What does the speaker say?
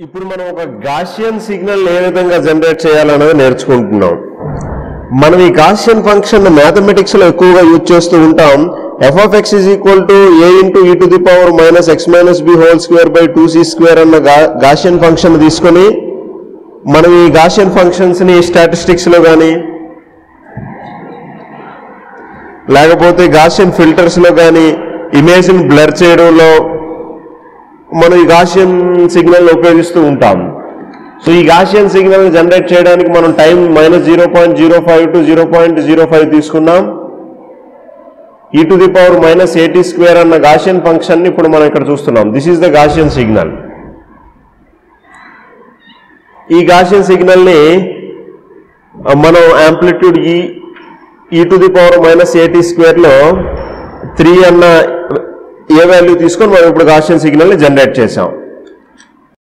ఇప్పుడు మనం ఒక గాషియన్ సిగ్నల్ ఏ విధంగా జనరేట్ చేయాలన్నది నేర్చుకుంటున్నాం మనం ఈ గాషియన్ ఫంక్షన్ మ్యాథమెటిక్స్ లో ఎక్కువగా యూజ్ చేస్తూ ఉంటాం f of x is equal to a into e to the power minus x minus b whole square by two c square అన్న గాషియన్ ఫంక్షన్ తీసుకొని మనం ఈ గాషియన్ ఫంక్షన్స్ ని స్టాటిస్టిక్స్ లో కానీ లేకపోతే గాషియన్ ఫిల్టర్స్ లో కానీ ఇమేజ్ ని బ్లర్ చేయడంలో మనం ఈ గాషియన్ సిగ్నల్ ఉపయోగిస్తూ ఉంటాం సో ఈ గాషియన్ సిగ్నల్ జనరేట్ చేయడానికి మనం time minus zero point zero five to zero point zero five తీసుకున్నాం e to the power minus eighty square అన్న గాషియన్ ఫంక్షన్ ని ఇప్పుడు మనం ఇక్కడ చూస్తున్నాం this is the Gaussian signal ఈ గాషియన్ సిగ్నల్ ని ఆ, మనం యాంప్లిట్యూడ్ ఈ e to the power minus eighty square లో త్రీ అన్న ఏ వాల్యూ తీసుకొని మనం ఇప్పుడు గాషియన్ సిగ్నల్ ని జనరేట్ చేసాం